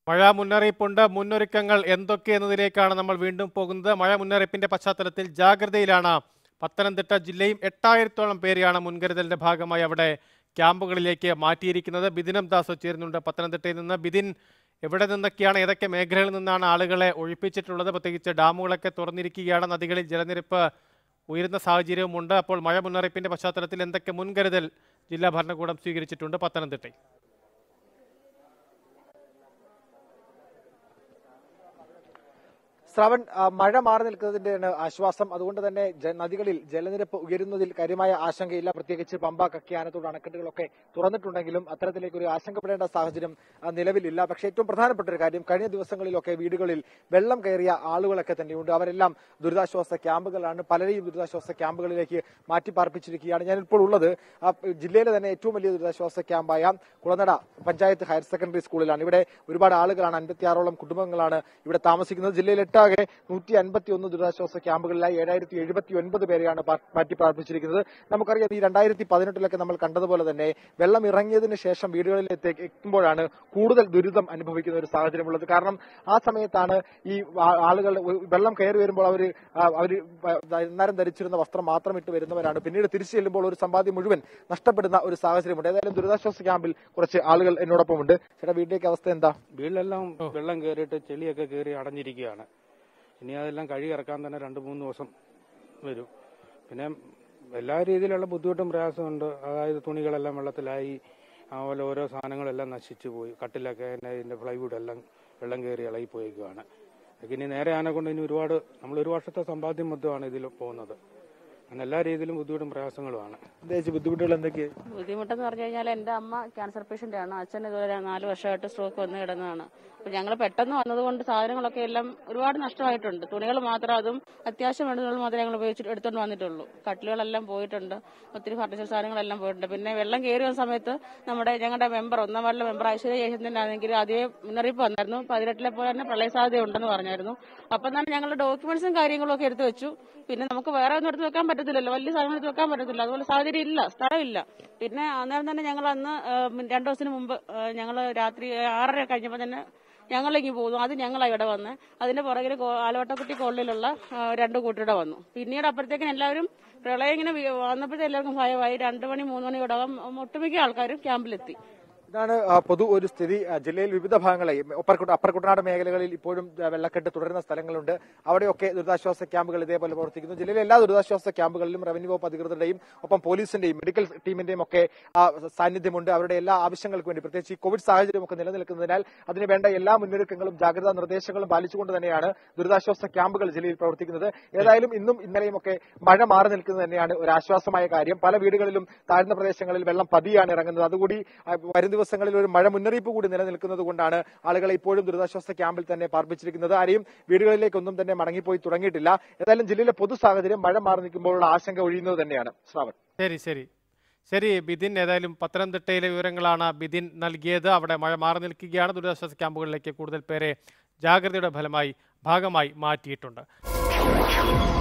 മഴ മുന്നറിയിപ്പുണ്ട് മുന്നൊരുക്കങ്ങൾ എന്തൊക്കെ എന്നതിലേക്കാണ് നമ്മൾ വീണ്ടും പോകുന്നത് മഴ മുന്നറിയിപ്പിന്റെ പശ്ചാത്തലത്തിൽ ജാഗ്രതയിലാണ് പത്തനംതിട്ട ജില്ലയും എട്ടായിരത്തോളം പേരെയാണ് മുൻകരുതലിന്റെ ഭാഗമായി അവിടെ ക്യാമ്പുകളിലേക്ക് മാറ്റിയിരിക്കുന്നത് ബിദിനം ദാസ് ചേരുന്നുണ്ട് പത്തനംതിട്ടയിൽ നിന്ന് ബിദിൻ എവിടെ നിന്നൊക്കെയാണ് ഏതൊക്കെ മേഖലകളിൽ നിന്നാണ് ആളുകളെ ഒഴിപ്പിച്ചിട്ടുള്ളത് പ്രത്യേകിച്ച് ഡാമുകളൊക്കെ തുറന്നിരിക്കുകയാണ് നദികളിൽ ജലനിരപ്പ് ഉയരുന്ന സാഹചര്യവുമുണ്ട് അപ്പോൾ മഴ മുന്നറിയിപ്പിന്റെ പശ്ചാത്തലത്തിൽ എന്തൊക്കെ മുൻകരുതൽ ജില്ലാ ഭരണകൂടം സ്വീകരിച്ചിട്ടുണ്ട് പത്തനംതിട്ടയിൽ ശ്രവൺ ആ, മഴ മാറി നിൽക്കുന്നതിന്റെയാണ് ആശ്വാസം അതുകൊണ്ട് തന്നെ ജ- നദികളിൽ ജലനിരപ്പ് ഉയരുന്നതിൽ കാര്യമായ ആശങ്കയില്ല പ്രത്യേകിച്ച് പമ്പ കക്കി ആനത്തോട് അണക്കെട്ടുകളൊക്കെ തുറന്നിട്ടുണ്ടെങ്കിലും അത്തരത്തിലേക്ക് ഒരു ആശങ്കപ്പെടേണ്ട സാഹചര്യം ആ, നിലവിലില്ല പക്ഷേ ഏറ്റവും പ്രധാനപ്പെട്ട ഒരു കാര്യം കഴിഞ്ഞ ദിവസങ്ങളിലൊക്കെ വീടുകളിൽ വെള്ളം കയറിയ ആളുകളൊക്കെ തന്നെയുണ്ട് അവരെല്ലാം ദുരിതാശ്വാസ ക്യാമ്പുകളാണ് പലരെയും ദുരിതാശ്വാസ ക്യാമ്പുകളിലേക്ക് മാറ്റി പാർപ്പിച്ചിരിക്കുകയാണ് ഞാനിപ്പോൾ ഉള്ളത് ആ, ജില്ലയിലെ തന്നെ ഏറ്റവും വലിയ ദുരിതാശ്വാസ ക്യാമ്പായ കുളനട പഞ്ചായത്ത് ഹയർ സെക്കൻഡറി സ്കൂളിലാണ് ഇവിടെ ഒരുപാട് ആളുകളാണ് അൻപത്തിയാറോളം കുടുംബങ്ങളാണ് ഇവിടെ താമസിക്കുന്നത് ജില്ലയിൽ ഒട്ടാകെ നൂറ്റി അൻപത്തി ഒന്ന് ദുരിതാശ്വാസ ക്യാമ്പുകളിലായി ഏഴായിരത്തി എഴുപത്തി ഒൻപത് പേരെയാണ് പാ- മാറ്റി പാർപ്പിച്ചിരിക്കുന്നത് നമുക്കറിയാം ഈ രണ്ടായിരത്തി പതിനെട്ടിലൊക്കെ നമ്മൾ കണ്ടതുപോലെ തന്നെ വെള്ളം ഇറങ്ങിയതിനു ശേഷം വീടുകളിലേക്ക് എത്തുമ്പോഴാണ് കൂടുതൽ ദുരിതം അനുഭവിക്കുന്ന ഒരു സാഹചര്യമുള്ളത് കാരണം ആ സമയത്താണ് ഈ ആ- ആളുകൾ വെള്ളം കയറി വരുമ്പോൾ അവർ അവർ അന്നേരം ധരിച്ചിരുന്ന വസ്ത്രം മാത്രം ഇട്ട് വരുന്നവരാണ് പിന്നീട് തിരിച്ചു ചെല്ലുമ്പോൾ ഒരു സമ്പാദ്യം മുഴുവൻ നഷ്ടപ്പെടുന്ന ഒരു സാഹചര്യമുണ്ട് ഏതായാലും ദുരിതാശ്വാസ ക്യാമ്പിൽ കുറച്ച് ആളുകൾ എന്നോടൊപ്പമുണ്ട് ചേട്ടാ വീട്ടിലേക്ക് അവസ്ഥ എന്താ വീട്ടിലെല്ലാം വെള്ളം കയറിയിട്ട് ചെളിയൊക്കെ കയറി അടഞ്ഞിരിക്കുകയാണ് ഇനി അതെല്ലാം കഴുകി ഇറക്കാൻ തന്നെ രണ്ട് മൂന്ന് ദിവസം വരും പിന്നെ എല്ലാ രീതിയിലുള്ള ബുദ്ധിമുട്ടും പ്രയാസമുണ്ട് അതായത് തുണികളെല്ലാം വെള്ളത്തിലായി അതുപോലെ ഓരോ സാധനങ്ങളെല്ലാം നശിച്ചു പോയി കട്ടിലൊക്കെ തന്നെ ഇതിന്റെ പ്ലൈവുഡ് എല്ലാം വെള്ളം കയറി ഇളകി പോയേക്കുവാണ് അതൊക്കെ ഇനി നേരെ ആനെ കൊണ്ട് ഇനി ഒരുപാട് നമ്മൾ ഒരു വർഷത്തെ സമ്പാദ്യം മൊത്തമാണ് ഇതിൽ പോകുന്നത് അങ്ങനെ എല്ലാ രീതിയിലും ബുദ്ധിമുട്ടും പ്രയാസങ്ങളുമാണ് പ്രത്യേകിച്ച് ബുദ്ധിമുട്ടുകൾ എന്തൊക്കെയാണ് ബുദ്ധിമുട്ടെന്ന് പറഞ്ഞു കഴിഞ്ഞാൽ എൻ്റെ അമ്മ ക്യാൻസർ പേഷ്യന്റ് ആണ് അച്ഛൻ ഇതുവരെ നാല് വർഷമായിട്ട് സ്ട്രോക്ക് വന്ന് കിടന്നതാണ് അപ്പൊ ഞങ്ങൾ പെട്ടെന്ന് വന്നതുകൊണ്ട് സാധനങ്ങളൊക്കെ എല്ലാം ഒരുപാട് നഷ്ടമായിട്ടുണ്ട് തുണികൾ മാത്രം അതും അത്യാവശ്യം വേണ്ടതുകൾ മാത്രമേ ഞങ്ങൾ ഉപയോഗിച്ചിട്ട് എടുത്തോണ്ട് വന്നിട്ടുള്ളൂ കട്ടിലുകളെല്ലാം പോയിട്ടുണ്ട് ഒത്തിരി ഫർണിച്ചർ സാധനങ്ങളെല്ലാം പോയിട്ടുണ്ട് പിന്നെ വെള്ളം കയറി വന്ന സമയത്ത് നമ്മുടെ ഞങ്ങളുടെ മെമ്പർ ഒന്നാം വാർഡിലെ മെമ്പർ ഐശ്വര്യ ജയചന്ദ്രൻ ആണെങ്കിൽ അതേ മുന്നറിയിപ്പ് വന്നായിരുന്നു പതിനെട്ടിലെ പോലെ തന്നെ പ്രളയ സാധ്യത ഉണ്ടെന്ന് പറഞ്ഞായിരുന്നു അപ്പം തന്നെ ഞങ്ങളുടെ ഡോക്യുമെന്റ്സും കാര്യങ്ങളും ഒക്കെ എടുത്തു വെച്ചു പിന്നെ നമുക്ക് വേറെ ഒന്നും എടുത്ത് വെക്കാൻ പറ്റത്തില്ലല്ലോ വലിയ സാധനങ്ങൾ എടുത്ത് വെക്കാൻ പറ്റത്തില്ല അതുപോലെ സാഹചര്യം ഇല്ല സ്ഥലമില്ല പിന്നെ അന്നേരം തന്നെ ഞങ്ങൾ അന്ന് രണ്ടു ദിവസത്തിന് മുമ്പ് ഞങ്ങൾ രാത്രി ആറര കഴിഞ്ഞപ്പോൾ തന്നെ ഞങ്ങളിങ്ങ് പോകുന്നു അത് ഞങ്ങളാ ഇവിടെ വന്ന് അതിന്റെ പുറകിൽ ആലോട്ടക്കുട്ടി കോളനിയിലുള്ള ആ, രണ്ട് കൂട്ടിയുടെ വന്നു പിന്നീട് അപ്പോഴത്തേക്കിന് എല്ലാവരും പ്രളയം ഇങ്ങനെ വി- വന്നപ്പോഴത്തെ എല്ലാവർക്കും ഭയമായി രണ്ടു മണി മൂന്ന് മണിയോടകം ഒട്ടുമിക്ക ആൾക്കാരും ക്യാമ്പിലെത്തി ഇതാണ് ആ, പൊതു ഒരു സ്ഥിതി ആ, ജില്ലയിൽ വിവിധ ഭാഗങ്ങളിൽ ഒപ്പർകുട്ട അപ്പർ കുട്ടനാട് മേഖലകളിൽ ഇപ്പോഴും ആ, വെള്ളക്കെട്ട് തുടരുന്ന സ്ഥലങ്ങളുണ്ട് അവിടെയൊക്കെ ദുരിതാശ്വാസ ക്യാമ്പുകൾ ഇതേപോലെ പ്രവർത്തിക്കുന്നു ജില്ലയിലെ എല്ലാ ദുരിതാശ്വാസ ക്യാമ്പുകളിലും റവന്യൂ വകുപ്പ് അധികൃതരുടെയും ഒപ്പം പോലീസിന്റെയും മെഡിക്കൽ ടീമിന്റെയും ഒക്കെ ആ, സാന്നിധ്യമുണ്ട് അവരുടെ എല്ലാ ആവശ്യങ്ങൾക്ക് വേണ്ടി പ്രത്യേകിച്ച് ഈ കോവിഡ് സാഹചര്യമൊക്കെ നിലനിൽക്കുന്നതിനാൽ അതിന് വേണ്ട എല്ലാ മുന്നൊരുക്കങ്ങളും ജാഗ്രതാ നിർദ്ദേശങ്ങളും പാലിച്ചുകൊണ്ട് തന്നെയാണ് ദുരിതാശ്വാസ ക്യാമ്പുകൾ ജില്ലയിൽ പ്രവർത്തിക്കുന്നത് ഏതായാലും ഇന്നും ഇന്നലെയും ഒക്കെ മഴ മാറി നിൽക്കുന്നത് തന്നെയാണ് ഒരു ആശ്വാസമായ കാര്യം പല വീടുകളിലും താഴ്ന്ന പ്രദേശങ്ങളിൽ വെള്ളം പതിയാണ് ഇറങ്ങുന്നത് അതുകൂടി ആ, വരും ദിവസങ്ങളിൽ ഒരു മഴ മുന്നറിയിപ്പ് കൂടി നിലനിൽക്കുന്നത് കൊണ്ടാണ് ആളുകളെ ഇപ്പോഴും ദുരിതാശ്വാസ ക്യാമ്പിൽ തന്നെ പാർപ്പിച്ചിരിക്കുന്നത് ആരെയും വീടുകളിലേക്കൊന്നും തന്നെ മടങ്ങിപ്പോയി തുടങ്ങിയിട്ടില്ല ഏതായാലും ജില്ലയിലെ പൊതു സാഹചര്യം മഴ മാറി നിൽക്കുമ്പോഴുള്ള ആശങ്ക ഒഴിയുന്നത് തന്നെയാണ് ശ്രാവൺ ശരി ശരി ശരി ബിദിൻ ഏതായാലും പത്തനംതിട്ടയിലെ വിവരങ്ങളാണ് ബിദിൻ നൽകിയത് അവിടെ മഴ മാറി നിൽക്കുകയാണ് ദുരിതാശ്വാസ ക്യാമ്പുകളിലേക്ക് കൂടുതൽ പേരെ ജാഗ്രതയുടെ ഫലമായി ഭാഗമായി മാറ്റിയിട്ടുണ്ട്